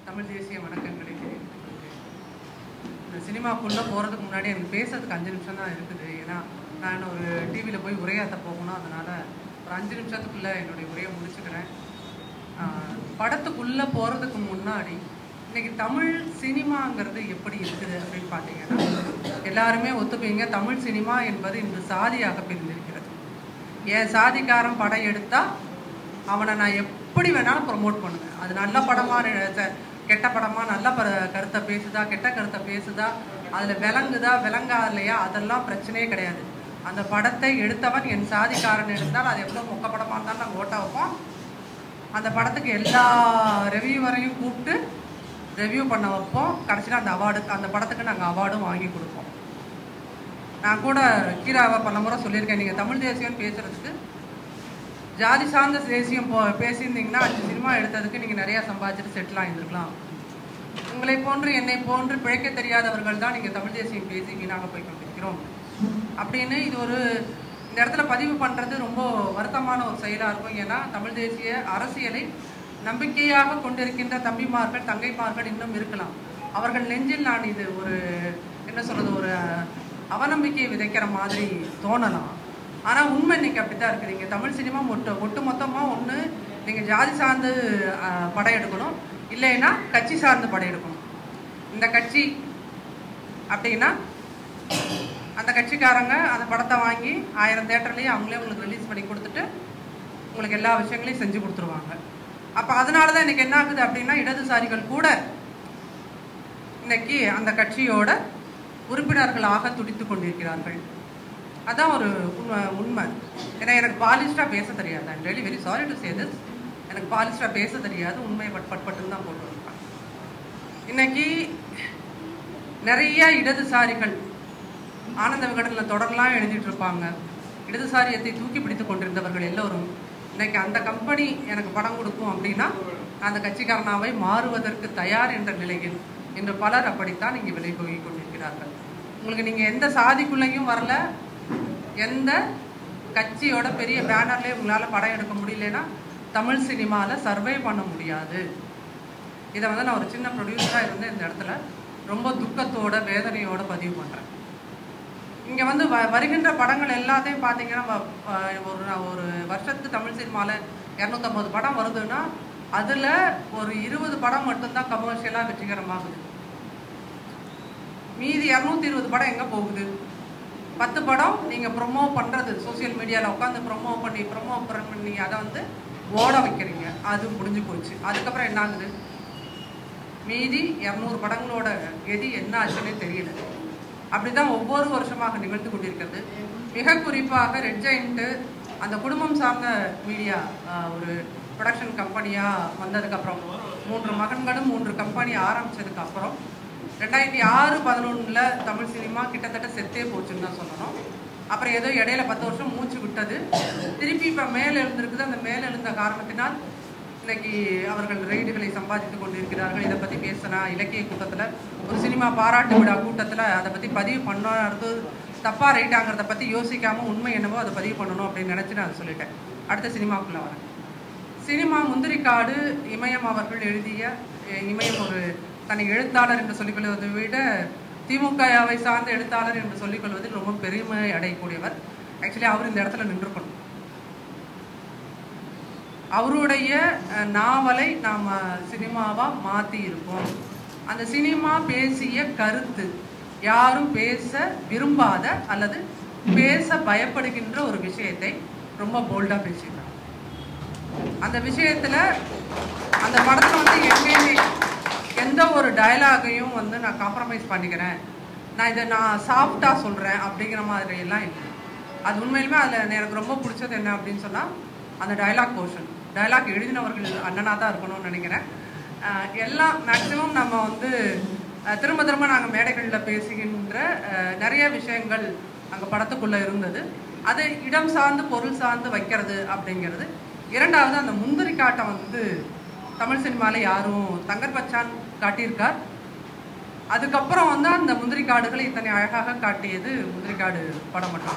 தமிழ் தேசிய வணக்கங்களை தெரிவித்துக் கொள்கிறேன் இந்த சினிமாக்குள்ளே போகிறதுக்கு முன்னாடி எனக்கு பேசுறதுக்கு அஞ்சு நிமிஷம் தான் இருக்குது ஏன்னா நான் ஒரு டிவியில் போய் உரையாற்ற போகணும் அதனால் ஒரு அஞ்சு நிமிஷத்துக்குள்ளே என்னுடைய உரையை முடிச்சுக்கிறேன் ஆஹ் படத்துக்குள்ளே போகிறதுக்கு முன்னாடி இன்னைக்கு தமிழ் சினிமாங்கிறது எப்படி இருக்குது அப்படின்னு பார்த்தீங்கன்னா எல்லாருமே ஒத்துப்பீங்க தமிழ் சினிமா என்பது இன்று சாதியாக பிரிந்திருக்கிறது என் சாதிக்காரன் படம் எடுத்தா அவனை நான் எப்படி வேணாலும் ப்ரொமோட் பண்ணுவேன் அது நல்ல படமா ந- ச- கெட்ட படமா நல்ல ப கருத்தை பேசுதா கெட்ட கருத்தை பேசுதா அதில் விளங்குதா விளங்காதலையா அதெல்லாம் பிரச்சனையே கிடையாது அந்த படத்தை எடுத்தவன் என் சாதிக்காரன் எடுத்தால் அது எவ்வளோ மொக்க படமாக இருந்தாலும் நாங்கள் ஓட்ட வைப்போம் அந்த படத்துக்கு எல்லா ரெவியூவரையும் கூப்பிட்டு ரெவ்யூ பண்ண வைப்போம் கடைசியில் அந்த அவார்டு அந்த படத்துக்கு நாங்கள் அவார்டும் வாங்கி கொடுப்போம் நான் கூட கீராவை பல முறை சொல்லியிருக்கேன் நீங்கள் தமிழ் தேசியம்னு பேசுறதுக்கு ஜாதி சார்ந்த தேசியம் போ பேசியிருந்தீங்கன்னா அஞ்சு சினிமா எடுத்ததுக்கு நீங்கள் நிறையா சம்பாதிச்சுட்டு செட்டில் ஆகியிருந்துருக்கலாம் உங்களை போன்று என்னை போன்று பிழைக்க தெரியாதவர்கள் தான் நீங்கள் தமிழ் தேசியம் பேசி வீணாக போய் கொண்டிருக்கிறோம் அப்படின்னு இது ஒரு இந்த இடத்துல பதிவு பண்ணுறது ரொம்ப வருத்தமான ஒரு செயலாக இருக்கும் ஏன்னா தமிழ் தேசிய அரசியலை நம்பிக்கையாக கொண்டிருக்கின்ற தம்பிமார்கள் தங்கைமார்கள் இன்னும் இருக்கலாம் அவர்கள் நெஞ்சில் நான் இது ஒரு என்ன சொல்றது ஒரு அவநம்பிக்கையை விதைக்கிற மாதிரி தோணலாம் ஆனால் உண்மை இன்னைக்கு அப்படி தான் இருக்குது நீங்கள் தமிழ் சினிமா ஒட்டு ஒட்டு மொத்தமாக ஒன்று நீங்கள் ஜாதி சார்ந்து அஹ், படம் எடுக்கணும் இல்லைன்னா கட்சி சார்ந்து படம் எடுக்கணும் இந்த கட்சி அப்படின்னா அந்த கட்சிக்காரங்க அந்த படத்தை வாங்கி ஆயிரம் தேட்டர்லேயே அவங்களே உங்களுக்கு ரிலீஸ் பண்ணி கொடுத்துட்டு உங்களுக்கு எல்லா விஷயங்களையும் செஞ்சு கொடுத்துருவாங்க அப்போ அதனால தான் இன்னைக்கு என்ன ஆகுது அப்படின்னா இடதுசாரிகள் கூட இன்னைக்கு அந்த கட்சியோட உறுப்பினர்களாக துடித்து கொண்டிருக்கிறார்கள் அதான் ஒரு உண்மை உண்மை ஏன்னா எனக்கு பாலிஸ்டாக பேச தெரியாது I'm really very sorry to say this எனக்கு பாலிஸ்டாக பேச தெரியாது உண்மை பட் பட் பட்டுன்னு தான் போட்டு வைப்பேன் இன்னைக்கு நிறைய இடதுசாரிகள் ஆனந்த விகடனில் தொடர்லாம் எழுதிட்டு இருப்பாங்க இடதுசாரியத்தை தூக்கி பிடித்து கொண்டிருந்தவர்கள் எல்லோரும் இன்னைக்கு அந்த கம்பெனி எனக்கு படம் கொடுக்கும் அப்படின்னா அந்த கட்சிக்காரனாவை மாறுவதற்கு தயார் என்ற நிலையில் இன்று பலர் அப்படித்தான் இங்கே விலை போகி கொண்டிருக்கிறார்கள் உங்களுக்கு நீங்கள் எந்த சாதிக்குள்ளேயும் வரல எந்த கட்சியோட பெரிய பேனர்லேயே உங்களால் படம் எடுக்க முடியலன்னா தமிழ் சினிமாவில் சர்வே பண்ண முடியாது இதை வந்து நான் ஒரு சின்ன ப்ரொடியூசராக இருந்து இந்த இடத்துல ரொம்ப துக்கத்தோட வேதனையோட பதிவு பண்ணுறேன் இங்கே வந்து வ வருகின்ற படங்கள் எல்லாத்தையும் பார்த்தீங்கன்னா வ- வ- ஒரு நா- ஒரு வருஷத்துக்கு தமிழ் சினிமாவில் இரநூத்தம்பது படம் வருதுன்னா அதில் ஒரு இருபது படம் மட்டும்தான் கமர்ஷியலாக வெற்றிகரமாகுது மீதி இரநூத்தி இருபது படம் எங்கே போகுது பத்து படம் நீங்கள் ப்ரொமோ பண்ணுறது சோஷியல் மீடியாவில் உட்காந்து ப்ரொமோ பண்ணி ப்ரொமோ பண்ணி அதை வந்து ஓட வைக்கிறீங்க அது முடிஞ்சு போச்சு அதுக்கப்புறம் என்ன ஆகுது மீதி இரநூறு படங்களோட கதி என்ன ஆச்சுன்னே தெரியல அப்படிதான் ஒவ்வொரு வருஷமாக நிகழ்ந்து கொண்டிருக்கிறது மிக குறிப்பாக ரெட் ஜெயின்ட்டு அந்த குடும்பம் சார்ந்த மீடியா ஒரு ப்ரொடக்ஷன் கம்பெனியாக வந்ததுக்கப்புறம் மூன்று மகன்களும் மூன்று கம்பெனி ஆரம்பிச்சதுக்கு அப்புறம் ரெண்டாயிரத்தி ஆறு பதினொன்றில் தமிழ் சினிமா கிட்டத்தட்ட செத்தே போச்சுன்னு தான் சொல்லணும் அப்புறம் ஏதோ இடையில பத்து வருஷம் மூச்சு விட்டது திருப்பி இப்போ மேல் எழுந்திருக்குது அந்த மேல் எழுந்த காரணத்தினால் இன்னைக்கு அவர்கள் ரெய்டுகளை சம்பாதித்துக் கொண்டிருக்கிறார்கள் இதை பற்றி பேசினா இலக்கிய கூட்டத்தில் ஒரு சினிமா பாராட்டு விழா கூட்டத்தில் அதை பற்றி பதிவு பண்ணது தப்பா ரைட்டாங்கிறத பற்றி யோசிக்காமல் உண்மை என்னவோ அதை பதிவு பண்ணணும் அப்படின்னு நினச்சி நான் அதை சொல்லிட்டேன் அடுத்த சினிமாக்குள்ளே வரேன் சினிமா முந்திரிக்காடு இமயம் அவர்கள் எழுதிய அஹ், இமயம் ஒரு தன்னை எழுத்தாளர் என்று சொல்லிக்கொள்வதை விட திமுகவை சார்ந்த எழுத்தாளர் என்று சொல்லிக்கொள்வதில் ரொம்ப பெருமை அடையக்கூடியவர் ஆக்சுவலி அவர் இந்த இடத்துல நின்றுக்கணும் அவருடைய அஹ், நாவலை நாம் சினிமாவாக மாற்றி இருக்கோம் அந்த சினிமா பேசிய கருத்து யாரும் பேச விரும்பாத அல்லது பேச பயப்படுகின்ற ஒரு விஷயத்தை ரொம்ப போல்டாக பேசியிருக்காங்க அந்த விஷயத்துல அந்த படத்துல வந்து எங்கேயுமே எந்த ஒரு டயலாகையும் வந்து நான் காம்ப்ரமைஸ் பண்ணிக்கிறேன் நான் இதை நான் சாஃப்டாக சொல்கிறேன் அப்படிங்கிற மாதிரி எல்லாம் இல்லை அது உண்மையிலுமே அதில் எனக்கு ரொம்ப பிடிச்சது என்ன அப்படின்னு சொன்னால் அந்த டயலாக் போர்ஷன் டயலாக் எழுதினவர்கள் அண்ணனாக தான் இருக்கணும்னு நினைக்கிறேன் அஹ் எல்லாம் மேக்ஸிமம் நம்ம வந்து அஹ் திரும்ப திரும்ப நாங்கள் மேடைகளில் பேசுகின்ற அஹ் நிறைய விஷயங்கள் அங்கே படத்துக்குள்ளே இருந்தது அது இடம் சார்ந்து பொருள் சார்ந்து வைக்கிறது அப்படிங்கிறது இரண்டாவது அந்த முந்திரி காட்டை வந்து தமிழ் சினிமாவில் யாரும் தங்கர் பச்சான் காட்டியிருக்கார் அதுக்கப்புறம் வந்து அந்த முந்திரி காடுகளை இத்தனை அழகாக காட்டியது முந்திரி காடு படம் மட்டும்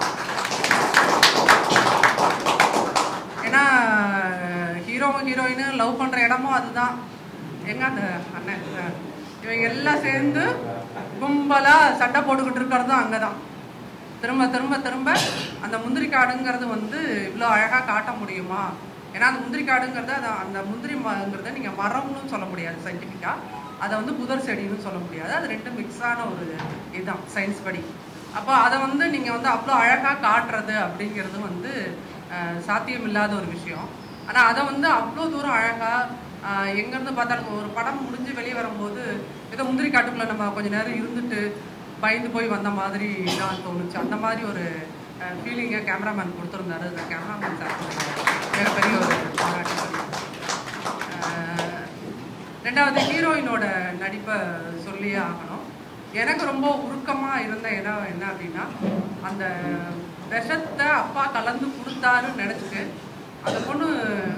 ஏன்னா ஹீரோவும் ஹீரோயின் லவ் பண்ணுற இடமும் அதுதான் எங்க அந்த அண்ணன் அஹ், இவங்க எல்லாம் சேர்ந்து கும்பலா சண்டை போட்டுக்கிட்டு இருக்கிறதும் அங்கதான் திரும்ப திரும்ப திரும்ப அந்த முந்திரி காடுங்கிறது வந்து இவ்வளோ அழகா காட்ட முடியுமா ஏன்னா அந்த முந்திரி காடுங்கிறது அது அந்த முந்திரி மரங்கிறத நீங்க மரம்னு சொல்ல முடியாது சயின்டிஃபிக்கா அதை வந்து புதர் செடின்னு சொல்ல முடியாது அது ரெண்டும் மிக்ஸ் ஆன ஒரு இதுதான் சயின்ஸ் படி அப்போ அதை வந்து நீங்க வந்து அவ்வளோ அழகா காட்டுறது அப்படிங்கிறது வந்து அஹ், சாத்தியமில்லாத ஒரு விஷயம் ஆனா அதை வந்து அவ்வளோ தூரம் அழகா ஆஹ் எங்கேருந்து பார்த்தாலும் ஒரு படம் முடிஞ்சு வெளியே வரும்போது ஏதோ முந்திரி காட்டுக்குள்ள நம்ம கொஞ்ச நேரம் இருந்துட்டு பயந்து போய் வந்த மாதிரி தான் தோணுச்சு அந்த மாதிரி ஒரு ஃபீலிங்கை கேமராமேன் கொடுத்துருந்தாரு அந்த கேமராமேன் சார் மிகப்பெரிய ஒரு பாராட்டு ஆஹ் ரெண்டாவது ஹீரோயினோட நடிப்பை சொல்லியே ஆகணும் எனக்கு ரொம்ப உருக்கமாக இருந்த இடம் என்ன அப்படின்னா அந்த விஷத்தை அப்பா கலந்து கொடுத்தாருன்னு நினச்சிட்டு அந்த பொண்ணு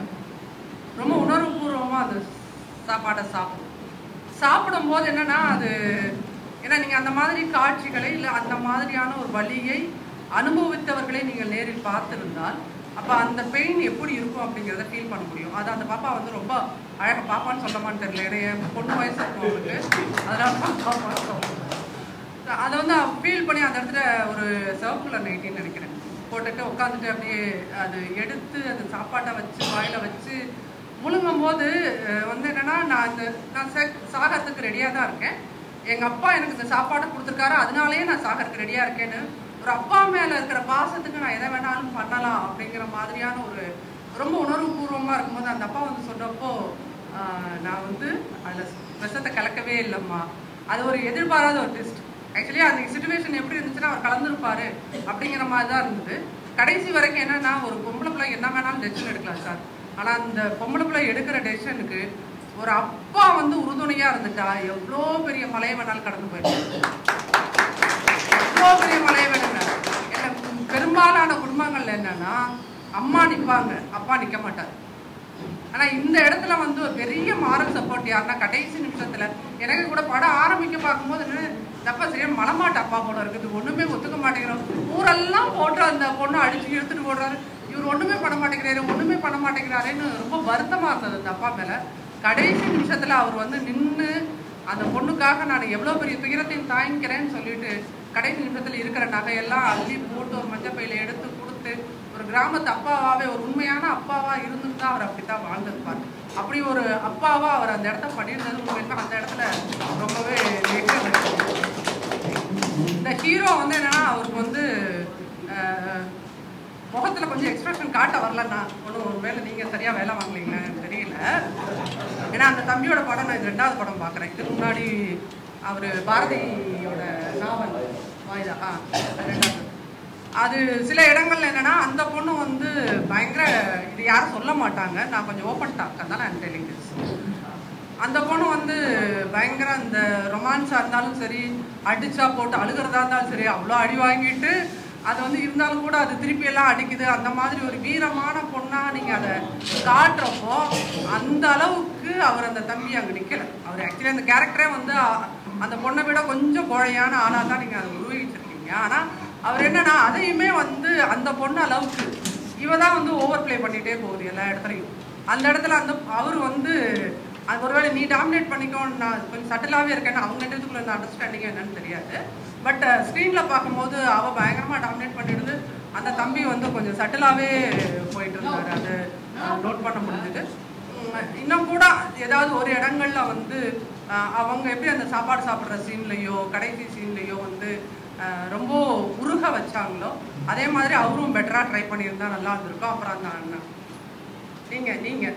ரொம்ப உணர்வுபூர்வமாக அந்த சாப்பாடை சாப்பிடும் சாப்பிடும்போது என்னன்னா அது ஏன்னா நீங்கள் அந்த மாதிரி காட்சிகளை இல்லை அந்த மாதிரியான ஒரு வழியை அனுபவித்தவர்களை நீங்கள் நேரில் பார்த்திருந்தால் அப்போ அந்த பெயின் எப்படி இருக்கும் அப்படிங்கிறத ஃபீல் பண்ண முடியும் அது அந்த பாப்பா வந்து ரொம்ப அழகாக பாப்பான்னு சொல்லமான்னு தெரியல ஏன்னா என் பொண்ணு வயசு இருக்கும் அவளுக்கு அதனால பாப்பான்னு சொல்லுவேன் அதை வந்து ஃபீல் பண்ணி அந்த இடத்துல ஒரு சிவப்பு கலர் நைட்டின்னு நினைக்கிறேன் போட்டுட்டு உட்காந்துட்டு அப்படியே அது எடுத்து அந்த சாப்பாட்டை வச்சு வாயில வச்சு முழுங்கும் போது அஹ், வந்து என்னன்னா நான் இந்த நான் செக் சாகறதுக்கு ரெடியாக தான் இருக்கேன் எங்க அப்பா எனக்கு இந்த சாப்பாடை கொடுத்துருக்காரு அதனாலேயே நான் சாகறதுக்கு ரெடியா இருக்கேன்னு ஒரு அப்பா மேல இருக்கிற பாசத்துக்கு நான் எதை வேணாலும் பண்ணலாம் அப்படிங்கிற மாதிரியான ஒரு ரொம்ப உணர்வுபூர்வமா இருக்கும்போது அந்த அப்பா வந்து சொன்னப்போ ஆஹ், நான் வந்து அதுல விஷத்தை கலக்கவே இல்லைம்மா அது ஒரு எதிர்பாராத ஒரு டெஸ்ட் ஆக்சுவலி அந்த சுச்சுவேஷன் எப்படி இருந்துச்சுன்னா அவர் கலந்துருப்பாரு அப்படிங்கிற மாதிரி தான் இருந்தது கடைசி வரைக்கும் என்னன்னா ஒரு பொம்பளை பிள்ளை என்ன வேணாலும் டெசிஷன் எடுக்கலாம் சார் ஆனா அந்த பொம்பளை பிள்ளை எடுக்கிற டெசிஷனுக்கு ஒரு அப்பா வந்து உறுதுணையா இருந்துட்டா எவ்வளோ பெரிய மலையை வேணாலும் கடந்து போயிடும் எவ்வளோ பெரிய மலையை வேணுங்க என்ன பெரும்பாலான குடும்பங்கள்ல என்னன்னா அம்மா நிப்பாங்க அப்பா நிக்க மாட்டார் ஆனா இந்த இடத்துல வந்து ஒரு பெரிய மாரல் சப்போர்ட் யாருன்னா கடைசி நிமிஷத்துல எனக்கு கூட படம் ஆரம்பிக்க பார்க்கும்போது என்ன, தப்பா சரியா மலமாட்ட அப்பா போல இருக்குது ஒண்ணுமே ஒத்துக்க மாட்டேங்கிறோம் ஊரெல்லாம் போட்டு அந்த பொண்ணு அடிச்சு இழுத்துட்டு போடுறாரு இவர் ஒண்ணுமே பண்ண மாட்டேங்கிறாரு ஒண்ணுமே பண்ண மாட்டேங்கிறாருன்னு ரொம்ப வருத்தமா இருந்தது அந்த அப்பா மேல கடைசி நிமிஷத்துல அவர் வந்து நின்னு அந்த பொண்ணுக்காக நான் எவ்வளவு பெரிய துயரத்தையும் தாங்கிக்கிறேன்னு சொல்லிட்டு கடைசி நிமிஷத்துல இருக்கிற நகையெல்லாம் அள்ளி போட்டு ஒரு மஞ்சப்பையில எடுத்து கொடுத்து ஒரு கிராமத்து அப்பாவாவே ஒரு உண்மையான அப்பாவா இருந்துட்டு தான் அவர் அப்படித்தான் வாழ்ந்திருப்பார் அப்படி ஒரு அப்பாவா அவர் அந்த இடத்த பண்ணியிருந்தது உண்மையிலுமே அந்த இடத்துல ரொம்பவே வெற்றி இந்த ஹீரோ வந்து என்னன்னா அவருக்கு வந்து அஹ், முகத்துல கொஞ்சம் எக்ஸ்பிரஷன் காட்ட வரலன்னா ஒன்றும் ஒருவேளை நீங்க சரியா வேலை வாங்கலீங்களா எனக்கு தெரியல ஏன்னா அந்த தம்பியோட படம் நான் இது ரெண்டாவது படம் பார்க்குறேன் இதுக்கு முன்னாடி அவர் பாரதியோட நாவல் வாய்தா ஆ அது ரெண்டாவது அது சில இடங்கள்ல என்னன்னா அந்த பொண்ணு வந்து பயங்கர இது யாரும் சொல்ல மாட்டாங்க நான் கொஞ்சம் ஓப்பன் டாக் தான் நான் டெலிங் அந்த பொண்ணு வந்து பயங்கர அந்த ரொமான்ஸாக இருந்தாலும் சரி அடிச்சா போட்டு அழுகிறதா இருந்தாலும் சரி அவ்வளோ அடி வாங்கிட்டு அது வந்து இருந்தாலும் கூட அது திருப்பி எல்லாம் அடிக்குது அந்த மாதிரி ஒரு வீரமான பொண்ணா நீங்க அதை காட்டுறப்போ அந்த அளவுக்கு அவர் அந்த தம்பி அங்க நிக்கல அவர் ஆக்சுவலி அந்த கேரக்டரே வந்து அ- அந்த பொண்ணை விட கொஞ்சம் கோழையான ஆளா தான் நீங்க அதை உருவகிச்சிருக்கீங்க ஆனா அவர் என்னன்னா அதையுமே வந்து அந்த பொண்ணு அளவுக்கு இவ தான் வந்து ஓவர் ப்ளே பண்ணிட்டே போகுது எல்லா இடத்துலையும் அந்த இடத்துல அந்த அவர் வந்து அது ஒருவேளை நீ டாமினேட் பண்ணிக்கோன்னு நான் கொஞ்சம் சட்டிலாகவே இருக்கேன்னு அவங்க இடத்துக்குள்ள இந்த அண்டர்ஸ்டாண்டிங் என்னன்னு தெரியாது பட் ஸ்க்ரீனில் பார்க்கும்போது அவள் பயங்கரமாக டாமினேட் பண்ணிடுது அந்த தம்பி வந்து கொஞ்சம் சட்டிலாகவே போயிட்டு இருந்தாரு அது நோட் பண்ண முடிஞ்சுது உம், இன்னும் கூட ஏதாவது ஒரு இடங்கள்ல வந்து அஹ், அவங்க எப்படி அந்த சாப்பாடு சாப்பிட்ற சீன்லையோ கடைசி சீன்லையோ வந்து அஹ், ரொம்ப உருக வச்சாங்களோ அதே மாதிரி அவரும் பெட்டராக ட்ரை பண்ணியிருந்தா நல்லா இருந்திருக்கும் அப்புறம் அந்த அண்ணன் நீங்க நீங்க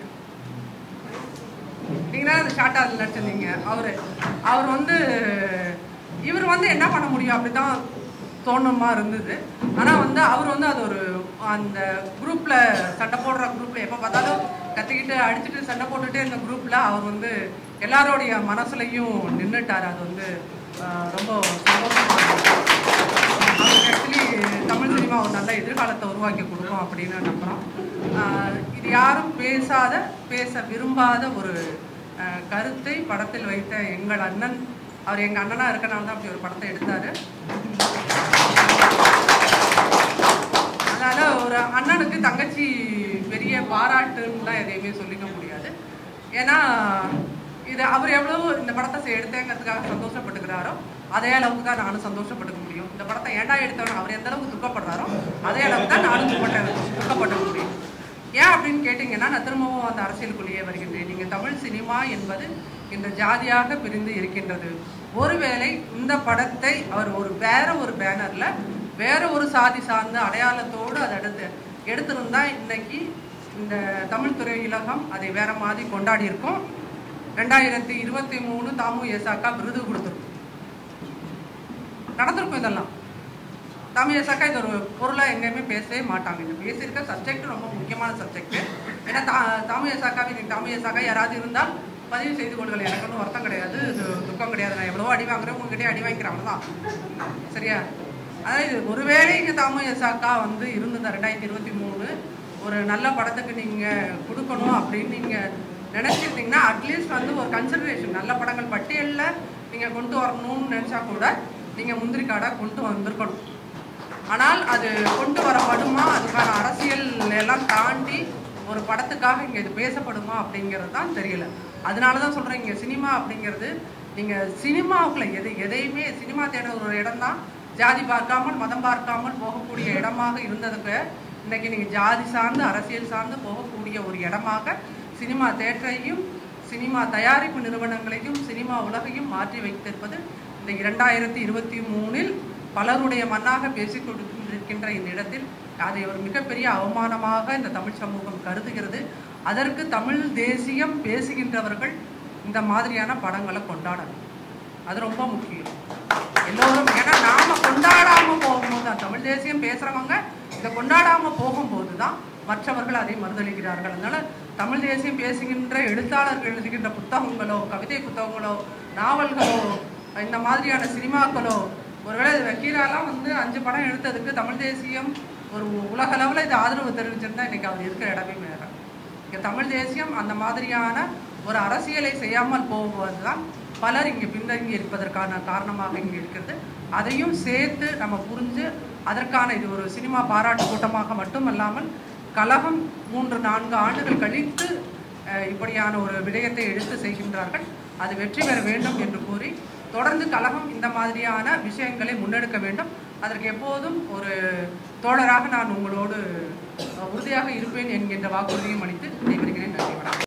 நீங்க தான் அந்த ஷார்ட்டா அதில் நடிச்சிருந்தீங்க அவரு அவர் வந்து இவர் வந்து என்ன பண்ண முடியும் அப்படிதான் தோணுமா இருந்தது ஆனா வந்து அவர் வந்து அது ஒரு அந்த குரூப்ல சண்டை போடுற குரூப்ல எப்ப பார்த்தாலும் கத்திக்கிட்டு அடிச்சுட்டு சண்டை போட்டுட்டே இருந்த குரூப்ல அவர் வந்து எல்லாரோடைய மனசுலயும் நின்னுட்டாரு அது வந்து ஆஹ், ரொம்ப சந்தோஷமா இருந்தது. அவருக்கு ஆக்சுவலி தமிழ் சினிமா ஒரு நல்ல எதிர்காலத்தை உருவாக்கி கொடுக்கும் அப்படின்னு நம்புகிறோம் ஆஹ் இது யாரும் பேசாத பேச விரும்பாத ஒரு ஆஹ் கருத்தை படத்தில் வைத்த எங்கள் அண்ணன் அவர் எங்கள் அண்ணனாக இருக்கனால தான் அப்படி ஒரு படத்தை எடுத்தார் அதனால ஒரு அண்ணனுக்கு தங்கச்சி பெரிய பாராட்டுன்னுலாம் எதையுமே சொல்லிக்க முடியாது ஏன்னா இது அவர் எவ்வளவு இந்த படத்தை செ- எடுத்தேங்கிறதுக்காக சந்தோஷப்பட்டுக்கிறாரோ அதே அளவுக்கு தான் நானும் சந்தோஷப்பட்டுக்க முடியும் இந்த படத்தை ஏன்டா எடுத்தவன் அவர் எந்த அளவுக்கு துக்கப்படுறாரோ அதே அளவுக்கு தான் நானும் துக்கப்பட்ட துக்கப்பட்டுக்க முடியும் ஏன் அப்படின்னு கேட்டிங்கன்னா நான் திரும்பவும் அந்த அரசியலுக்குள்ளேயே வருகின்றேன் நீங்கள் தமிழ் சினிமா என்பது இந்த ஜாதியாக பிரிந்து இருக்கின்றது ஒருவேளை இந்த படத்தை அவர் ஒரு வேற ஒரு பேனர்ல வேற ஒரு சாதி சார்ந்த அடையாளத்தோடு அதை எடுத்து எடுத்திருந்தா இன்னைக்கு இந்த தமிழ் திரையுலகம் அதை வேற மாதிரி கொண்டாடி இருக்கும் ரெண்டாயிரத்தி இருபத்தி மூணு தாமு ஏசாக்கா விருது கொடுத்துருக்கும் நடந்திருக்கும் இதெல்லாம் தமிழ் ஏசாக்கா இது ஒரு பொருளாக எங்கேயுமே பேசவே மாட்டாங்க இந்த பேசியிருக்க சப்ஜெக்ட் ரொம்ப முக்கியமான சப்ஜெக்ட் ஏன்னா தா தமிழ் ஏசாக்காவை இன்னைக்கு தமிழ் ஏசாக்கா யாராவது இருந்தால் பதிவு செய்து கொள்ளுங்கள் எனக்கு ஒன்றும் வருத்தம் கிடையாது இது துக்கம் கிடையாது நான் எவ்வளவோ அடி வாங்குறேன் உங்ககிட்டயே அடி வாங்கிக்கிறேன் அவ்வளோதான் சரியா அதாவது ஒருவேளை இங்கே தாமு எசாக்கா வந்து இருந்தது ரெண்டாயிரத்தி இருபத்தி மூணு ஒரு நல்ல படத்துக்கு நீங்கள் கொடுக்கணும் அப்படின்னு நீங்கள் நினச்சிருந்தீங்கன்னா அட்லீஸ்ட் வந்து ஒரு கன்சிடரேஷன் நல்ல படங்கள் பட்டியலில் நீங்கள் கொண்டு வரணும்னு நினச்சா கூட நீங்கள் முந்திரி காடாக கொண்டு வந்திருக்கணும் ஆனால் அது கொண்டு வரப்படுமா அதுக்கான அரசியல் எல்லாம் தாண்டி ஒரு படத்துக்காக இங்கே இது பேசப்படுமா அப்படிங்கிறது தான் தெரியல அதனால தான் சொல்கிறேன் இங்கே சினிமா அப்படிங்கிறது நீங்கள் சினிமாவுக்குள்ள எது எதையுமே சினிமா தேடுற ஒரு இடம் தான் ஜாதி பார்க்காமல் மதம் பார்க்காமல் போகக்கூடிய இடமாக இருந்ததுக்கு இன்னைக்கு நீங்கள் ஜாதி சார்ந்து அரசியல் சார்ந்து போகக்கூடிய ஒரு இடமாக சினிமா தேட்டரையும் சினிமா தயாரிப்பு நிறுவனங்களையும் சினிமா உலகையும் மாற்றி வைத்திருப்பது இந்த இரண்டாயிரத்தி இருபத்தி மூணில் பலருடைய மண்ணாக பேசிக் கொண்டிருக்கின்ற இந்த இடத்தில் அதை ஒரு மிகப்பெரிய அவமானமாக இந்த தமிழ் சமூகம் கருதுகிறது அதற்கு தமிழ் தேசியம் பேசுகின்றவர்கள் இந்த மாதிரியான படங்களை கொண்டாடணும் அது ரொம்ப முக்கியம் எல்லோரும் ஏன்னா நாம கொண்டாடாம போகும்போது தான் தமிழ் தேசியம் பேசுறவங்க இதை கொண்டாடாம போகும்போது தான் மற்றவர்கள் அதை மறுதளிக்கிறார்கள் அதனால தமிழ் தேசியம் பேசுகின்ற எழுத்தாளர்கள் எழுதுகின்ற புத்தகங்களோ கவிதை புத்தகங்களோ நாவல்களோ இந்த மாதிரியான சினிமாக்களோ ஒருவேளை இது வக்கீலாலாம் வந்து அஞ்சு படம் எடுத்ததுக்கு தமிழ் தேசியம் ஒரு உலக அளவில் இது ஆதரவு தெரிவிச்சிருந்தா இன்னைக்கு அவர் இருக்கிற இடமே வேற இங்க தமிழ் தேசியம் அந்த மாதிரியான ஒரு அரசியலை செய்யாமல் போகும்போது தான் பலர் இங்கே பின்தங்கி இருப்பதற்கான காரணமாக இங்கே இருக்கிறது அதையும் சேர்த்து நம்ம புரிஞ்சு அதற்கான இது ஒரு சினிமா பாராட்டு கூட்டமாக மட்டுமல்லாமல் கழகம் மூன்று நான்கு ஆண்டுகள் கழித்து அஹ், இப்படியான ஒரு விடயத்தை எடுத்து செய்கின்றார்கள் அது வெற்றி பெற வேண்டும் என்று கூறி தொடர்ந்து கழகம் இந்த மாதிரியான விஷயங்களை முன்னெடுக்க வேண்டும் அதற்கு எப்போதும் ஒரு தோழராக நான் உங்களோடு அஹ், உறுதியாக இருப்பேன் என்கின்ற வாக்குறுதியும் அளித்து